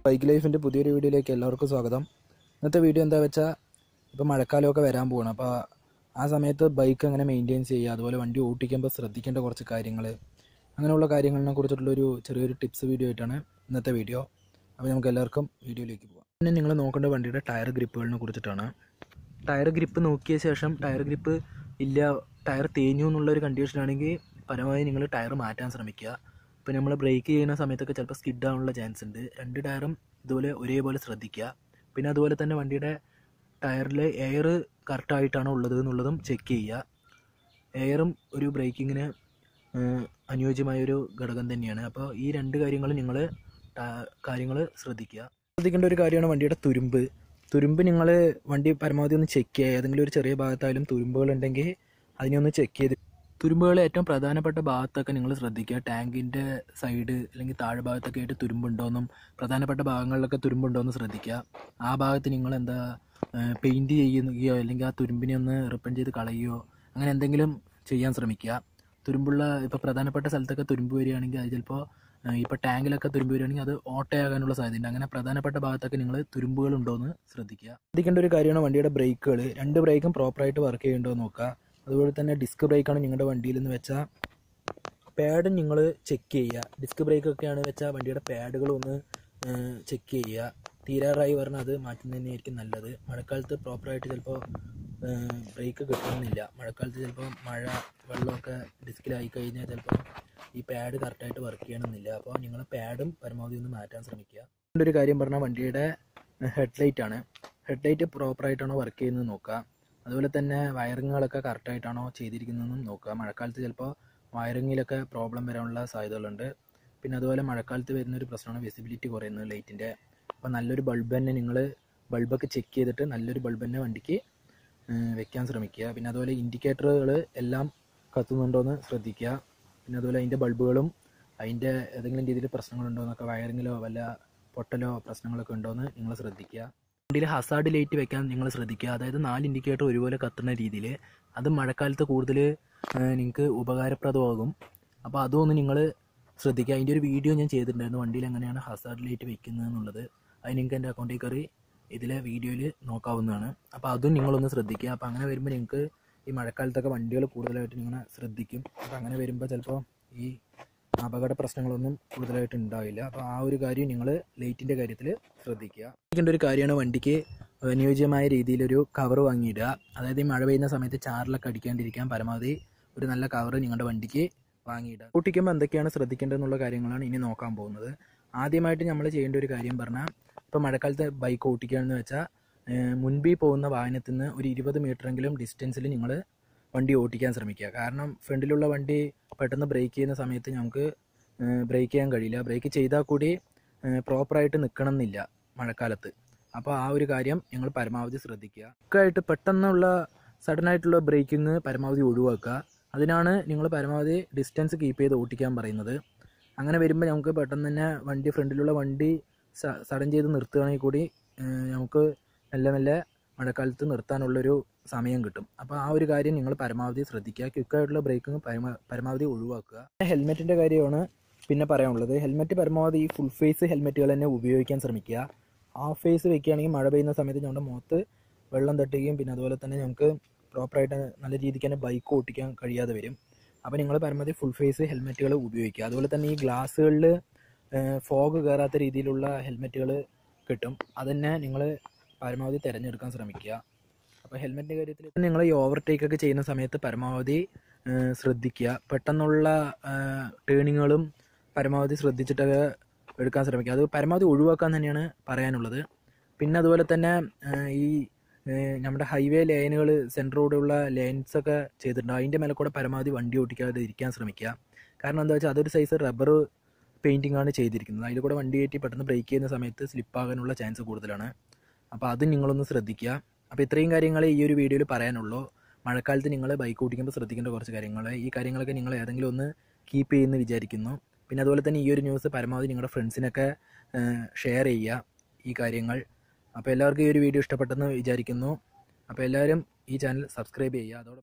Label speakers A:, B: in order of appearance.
A: bike ലൈഫിൻ്റെ പുതിയൊരു വീഡിയോയിലേക്ക് എല്ലാവർക്കും സ്വാഗതം ഇന്നത്തെ വീഡിയോ എന്താ വെച്ചാൽ ഇപ്പോൾ മഴക്കാലമൊക്കെ വരാൻ പോവാണ് അപ്പോൾ ആ സമയത്ത് ബൈക്ക് എങ്ങനെ മെയിൻറ്റെയിൻ ചെയ്യുക അതുപോലെ വണ്ടി ഓടിക്കുമ്പോൾ ശ്രദ്ധിക്കേണ്ട കുറച്ച് കാര്യങ്ങൾ അങ്ങനെയുള്ള കാര്യങ്ങളിനെ കുറിച്ചിട്ടുള്ളൊരു ചെറിയൊരു ടിപ്സ് വീഡിയോ ആയിട്ടാണ് ഇന്നത്തെ വീഡിയോ അപ്പോൾ നമുക്ക് എല്ലാവർക്കും വീഡിയോയിലേക്ക് പോകാം പിന്നെ നിങ്ങൾ നോക്കേണ്ട വണ്ടിയുടെ ടയർ ഗ്രിപ്പുകളിനെ കുറിച്ചിട്ടാണ് ടയർ ഗ്രിപ്പ് നോക്കിയ ശേഷം ടയർ ഗ്രിപ്പ് ഇല്ല ടയർ തേഞ്ഞു എന്നുള്ളൊരു കണ്ടീഷനാണെങ്കിൽ പരമാവധി നിങ്ങൾ ടയർ മാറ്റാൻ ശ്രമിക്കുക ഇപ്പോൾ നമ്മൾ ബ്രേക്ക് ചെയ്യുന്ന സമയത്തൊക്കെ ചിലപ്പോൾ സ്കിഡ് ആവാനുള്ള ചാൻസ് ഉണ്ട് രണ്ട് ടയറും ഇതുപോലെ ഒരേപോലെ ശ്രദ്ധിക്കുക പിന്നെ അതുപോലെ തന്നെ വണ്ടിയുടെ ടയറിൽ എയർ കറക്റ്റായിട്ടാണോ ഉള്ളത് എന്നുള്ളതും ചെക്ക് ചെയ്യുക എയറും ഒരു ബ്രേക്കിങ്ങിന് അനുയോജ്യമായ ഒരു ഘടകം തന്നെയാണ് അപ്പോൾ ഈ രണ്ട് കാര്യങ്ങൾ നിങ്ങൾ കാര്യങ്ങൾ ശ്രദ്ധിക്കുക ശ്രദ്ധിക്കേണ്ട ഒരു കാര്യമാണ് വണ്ടിയുടെ തുരുമ്പ് തുരുമ്പ് നിങ്ങൾ വണ്ടി പരമാവധി ഒന്ന് ചെക്ക് ചെയ്യുക ഏതെങ്കിലും ഒരു ചെറിയ ഭാഗത്തായാലും തുരുമ്പുകൾ ഉണ്ടെങ്കിൽ അതിനെ ഒന്ന് ചെക്ക് ചെയ്ത് തുരുമ്പുകൾ ഏറ്റവും പ്രധാനപ്പെട്ട ഭാഗത്തൊക്കെ നിങ്ങൾ ശ്രദ്ധിക്കുക ടാങ്കിൻ്റെ സൈഡ് അല്ലെങ്കിൽ താഴെ ഭാഗത്തൊക്കെ ആയിട്ട് തുരുമ്പുണ്ടോയെന്നും പ്രധാനപ്പെട്ട ഭാഗങ്ങളിലൊക്കെ തുരുമ്പുണ്ടോയെന്ന് ശ്രദ്ധിക്കുക ആ ഭാഗത്ത് നിങ്ങൾ എന്താ പെയിൻറ്റ് ചെയ്യുകയോ അല്ലെങ്കിൽ ആ തുരുമ്പിനെ ഒന്ന് റിപ്പൺ ചെയ്ത് കളയുകയോ അങ്ങനെ എന്തെങ്കിലും ചെയ്യാൻ ശ്രമിക്കുക തുരുമ്പുള്ള ഇപ്പോൾ പ്രധാനപ്പെട്ട സ്ഥലത്തൊക്കെ തുരുമ്പ് വരികയാണെങ്കിൽ അത് ചിലപ്പോൾ ഇപ്പോൾ ടാങ്കിലൊക്കെ തുരുമ്പ് വരികയാണെങ്കിൽ അത് ഓട്ടയാകാനുള്ള സാധ്യതയുണ്ട് അങ്ങനെ പ്രധാനപ്പെട്ട ഭാഗത്തൊക്കെ നിങ്ങൾ തുരുമ്പുകൾ ഉണ്ടോയെന്ന് ശ്രദ്ധിക്കുക ശ്രദ്ധിക്കേണ്ട ഒരു കാര്യമാണ് വണ്ടിയുടെ ബ്രേക്കുകൾ രണ്ട് ബ്രേക്കും പ്രോപ്പറായിട്ട് വർക്ക് ചെയ്യുന്നുണ്ടോ എന്ന് നോക്കുക അതുപോലെ തന്നെ ഡിസ്ക് ബ്രേക്കാണ് നിങ്ങളുടെ വണ്ടിയിൽ എന്ന് വെച്ചാൽ പാഡ് നിങ്ങൾ ചെക്ക് ചെയ്യുക ഡിസ്ക് ബ്രേക്കൊക്കെയാണ് വെച്ചാൽ വണ്ടിയുടെ പാഡുകൾ ഒന്ന് ചെക്ക് ചെയ്യുക തീരാറായി പറഞ്ഞാൽ അത് മാറ്റുന്നത് തന്നെയായിരിക്കും നല്ലത് മഴക്കാലത്ത് പ്രോപ്പറായിട്ട് ചിലപ്പോൾ ബ്രേക്ക് കിട്ടണമെന്നില്ല മഴക്കാലത്ത് ചിലപ്പോൾ മഴ വെള്ളമൊക്കെ ഡിസ്കിലായി കഴിഞ്ഞാൽ ചിലപ്പോൾ ഈ പാഡ് കറക്റ്റായിട്ട് വർക്ക് ചെയ്യണമെന്നില്ല അപ്പോൾ നിങ്ങൾ പാഡും പരമാവധി ഒന്ന് മാറ്റാൻ ശ്രമിക്കുക ഒരു കാര്യം പറഞ്ഞാൽ വണ്ടിയുടെ ഹെഡ്ലൈറ്റ് ആണ് ഹെഡ്ലൈറ്റ് പ്രോപ്പറായിട്ടാണോ വർക്ക് ചെയ്യുന്നത് നോക്കുക അതുപോലെ തന്നെ വയറിങ്ങുകളൊക്കെ കറക്റ്റായിട്ടാണോ ചെയ്തിരിക്കുന്നതെന്നും നോക്കുക മഴക്കാലത്ത് ചിലപ്പോൾ വയറിങ്ങിലൊക്കെ പ്രോബ്ലം വരാനുള്ള സാധ്യതകളുണ്ട് പിന്നെ അതുപോലെ മഴക്കാലത്ത് വരുന്ന ഒരു പ്രശ്നമാണ് വിസിബിലിറ്റി കുറയുന്നത് ലൈറ്റിൻ്റെ അപ്പോൾ നല്ലൊരു ബൾബ് തന്നെ നിങ്ങൾ ബൾബൊക്കെ ചെക്ക് ചെയ്തിട്ട് നല്ലൊരു ബൾബ് തന്നെ വണ്ടിക്ക് വെക്കാൻ ശ്രമിക്കുക പിന്നെ അതുപോലെ ഇൻഡിക്കേറ്ററുകൾ എല്ലാം കത്തുന്നുണ്ടോയെന്ന് ശ്രദ്ധിക്കുക പിന്നെ അതുപോലെ അതിൻ്റെ ബൾബുകളും അതിൻ്റെ ഏതെങ്കിലും രീതിയിൽ പ്രശ്നങ്ങളുണ്ടോ എന്നൊക്കെ വയറിങ്ങിലോ വല്ല പൊട്ടലോ പ്രശ്നങ്ങളൊക്കെ ഉണ്ടോ എന്ന് നിങ്ങൾ ശ്രദ്ധിക്കുക വണ്ടിയിൽ ഹസാർഡ് ലൈറ്റ് വെക്കാൻ നിങ്ങൾ ശ്രദ്ധിക്കുക അതായത് നാല് ഇൻഡിക്കേറ്റർ ഒരുപോലെ കത്തുന്ന രീതിയിൽ അത് മഴക്കാലത്ത് കൂടുതൽ നിങ്ങൾക്ക് ഉപകാരപ്രദമാകും അപ്പോൾ അതൊന്ന് നിങ്ങൾ ശ്രദ്ധിക്കുക അതിൻ്റെ ഒരു വീഡിയോ ഞാൻ ചെയ്തിട്ടുണ്ടായിരുന്നു വണ്ടിയിൽ എങ്ങനെയാണ് ഹസാർഡ് ലൈറ്റ് വെക്കുന്നത് എന്നുള്ളത് അത് നിങ്ങൾക്ക് എൻ്റെ അക്കൗണ്ടിൽ കയറി ഇതിലെ വീഡിയോയിൽ നോക്കാവുന്നതാണ് അപ്പോൾ അതും നിങ്ങളൊന്ന് ശ്രദ്ധിക്കുക അപ്പോൾ അങ്ങനെ വരുമ്പോൾ നിങ്ങൾക്ക് ഈ മഴക്കാലത്തൊക്കെ വണ്ടികൾ കൂടുതലായിട്ട് നിങ്ങളെ ശ്രദ്ധിക്കും അപ്പോൾ അങ്ങനെ വരുമ്പോൾ ചിലപ്പോൾ ഈ അപകട പ്രശ്നങ്ങളൊന്നും കൂടുതലായിട്ട് ഉണ്ടാവില്ല അപ്പോൾ ആ ഒരു കാര്യം നിങ്ങൾ ലൈറ്റിൻ്റെ കാര്യത്തിൽ ശ്രദ്ധിക്കുക ശ്രദ്ധിക്കേണ്ട ഒരു കാര്യമാണ് വണ്ടിക്ക് അനുയോജ്യമായ രീതിയിലൊരു കവർ വാങ്ങിയിടുക അതായത് ഈ മഴ പെയ്യുന്ന സമയത്ത് ചാറിലൊക്കെ അടിക്കാണ്ടിരിക്കാൻ പരമാവധി ഒരു നല്ല കവർ നിങ്ങളുടെ വണ്ടിക്ക് വാങ്ങിയിടുക ഓട്ടിക്കുമ്പോൾ എന്തൊക്കെയാണ് ശ്രദ്ധിക്കേണ്ടതെന്നുള്ള കാര്യങ്ങളാണ് ഇനി നോക്കാൻ പോകുന്നത് ആദ്യമായിട്ട് നമ്മൾ ചെയ്യേണ്ട ഒരു കാര്യം പറഞ്ഞാൽ ഇപ്പോൾ മഴക്കാലത്ത് ബൈക്ക് ഓട്ടിക്കുകയെന്ന് വെച്ചാൽ മുൻപിൽ പോകുന്ന വാഹനത്തിൽ നിന്ന് ഒരു ഇരുപത് മീറ്ററെങ്കിലും ഡിസ്റ്റൻസിൽ നിങ്ങൾ വണ്ടി ഓട്ടിക്കാൻ ശ്രമിക്കുക കാരണം ഫ്രണ്ടിലുള്ള വണ്ടി പെട്ടെന്ന് ബ്രേക്ക് ചെയ്യുന്ന സമയത്ത് നമുക്ക് ബ്രേക്ക് ചെയ്യാൻ കഴിയില്ല ബ്രേക്ക് ചെയ്താൽ കൂടി പ്രോപ്പറായിട്ട് നിൽക്കണം എന്നില്ല മഴക്കാലത്ത് അപ്പോൾ ആ ഒരു കാര്യം നിങ്ങൾ പരമാവധി ശ്രദ്ധിക്കുക ഒക്കെയായിട്ട് പെട്ടെന്നുള്ള സഡനായിട്ടുള്ള ബ്രേക്കിങ് പരമാവധി ഒഴിവാക്കുക അതിനാണ് നിങ്ങൾ പരമാവധി ഡിസ്റ്റൻസ് കീപ്പ് ചെയ്ത് ഓട്ടിക്കാൻ പറയുന്നത് അങ്ങനെ വരുമ്പോൾ നമുക്ക് പെട്ടെന്ന് തന്നെ വണ്ടി ഫ്രണ്ടിലുള്ള വണ്ടി സഡൻ ചെയ്ത് നിർത്തുകയാണെങ്കിൽ കൂടി നമുക്ക് മെല്ലെ മെല്ലെ മഴക്കാലത്ത് നിർത്താനുള്ളൊരു സമയം കിട്ടും അപ്പോൾ ആ ഒരു കാര്യം നിങ്ങൾ പരമാവധി ശ്രദ്ധിക്കുക ക്വിക്കായിട്ടുള്ള ബ്രേക്കിംഗ് പരമാവധി ഒഴിവാക്കുക ഹെൽമെറ്റിൻ്റെ കാര്യമാണ് പിന്നെ പറയാനുള്ളത് ഹെൽമെറ്റ് പരമാവധി ഈ ഫുൾ ഫേസ് ഹെൽമെറ്റുകൾ തന്നെ ഉപയോഗിക്കാൻ ശ്രമിക്കുക ഹാഫ് ഫേസ് വെക്കുകയാണെങ്കിൽ മഴ പെയ്യുന്ന സമയത്ത് നമ്മുടെ മുഖത്ത് വെള്ളം തട്ടുകയും പിന്നെ അതുപോലെ തന്നെ നമുക്ക് പ്രോപ്പറായിട്ട് നല്ല രീതിക്ക് തന്നെ ബൈക്ക് ഓട്ടിക്കാൻ കഴിയാതെ വരും അപ്പോൾ നിങ്ങൾ പരമാവധി ഫുൾ ഫേസ് ഹെൽമെറ്റുകൾ ഉപയോഗിക്കുക അതുപോലെ തന്നെ ഈ ഗ്ലാസ്സുകളിൽ ഫോഗ് കയറാത്ത രീതിയിലുള്ള ഹെൽമെറ്റുകൾ കിട്ടും അതന്നെ നിങ്ങൾ പരമാവധി തിരഞ്ഞെടുക്കാൻ ശ്രമിക്കുക അപ്പോൾ ഹെൽമെറ്റിൻ്റെ കാര്യത്തിൽ നിങ്ങൾ ഈ ഓവർടേക്ക് ഒക്കെ ചെയ്യുന്ന സമയത്ത് പരമാവധി ശ്രദ്ധിക്കുക പെട്ടെന്നുള്ള ടേണിങ്ങുകളും പരമാവധി ശ്രദ്ധിച്ചിട്ടൊക്കെ എടുക്കാൻ ശ്രമിക്കുക അത് പരമാവധി ഒഴിവാക്കാൻ തന്നെയാണ് പറയാനുള്ളത് പിന്നെ അതുപോലെ തന്നെ ഈ നമ്മുടെ ഹൈവേ ലൈനുകൾ സെൻറ്ററോടുള്ള ലൈൻസൊക്കെ ചെയ്തിട്ടുണ്ട് അതിൻ്റെ മേലെ കൂടെ പരമാവധി വണ്ടി ഓടിക്കാതെ ഇരിക്കാൻ ശ്രമിക്കുക കാരണം എന്താ വെച്ചാൽ അതൊരു സൈസ് റബ്ബർ പെയിൻറ്റിംഗ് ആണ് ചെയ്തിരിക്കുന്നത് അതിൽ കൂടെ വണ്ടി കയറ്റി പെട്ടെന്ന് ബ്രേക്ക് ചെയ്യുന്ന സമയത്ത് സ്ലിപ്പാകാനുള്ള ചാൻസ് കൂടുതലാണ് അപ്പോൾ അത് നിങ്ങളൊന്ന് ശ്രദ്ധിക്കുക അപ്പോൾ ഇത്രയും കാര്യങ്ങൾ ഈ ഒരു വീഡിയോയിൽ പറയാനുള്ളൂ മഴക്കാലത്ത് നിങ്ങൾ ബൈക്ക് ഓടിക്കുമ്പോൾ ശ്രദ്ധിക്കേണ്ട കുറച്ച് കാര്യങ്ങൾ ഈ കാര്യങ്ങളൊക്കെ നിങ്ങൾ ഏതെങ്കിലും ഒന്ന് കീപ്പ് ചെയ്യുമെന്ന് വിചാരിക്കുന്നു പിന്നെ അതുപോലെ തന്നെ ഈ ഒരു ന്യൂസ് പരമാവധി നിങ്ങളുടെ ഫ്രണ്ട്സിനൊക്കെ ഷെയർ ചെയ്യുക ഈ കാര്യങ്ങൾ അപ്പോൾ എല്ലാവർക്കും ഈ ഒരു വീഡിയോ ഇഷ്ടപ്പെട്ടെന്ന് വിചാരിക്കുന്നു അപ്പോൾ എല്ലാവരും ഈ ചാനൽ സബ്സ്ക്രൈബ് ചെയ്യുക അതോടൊപ്പം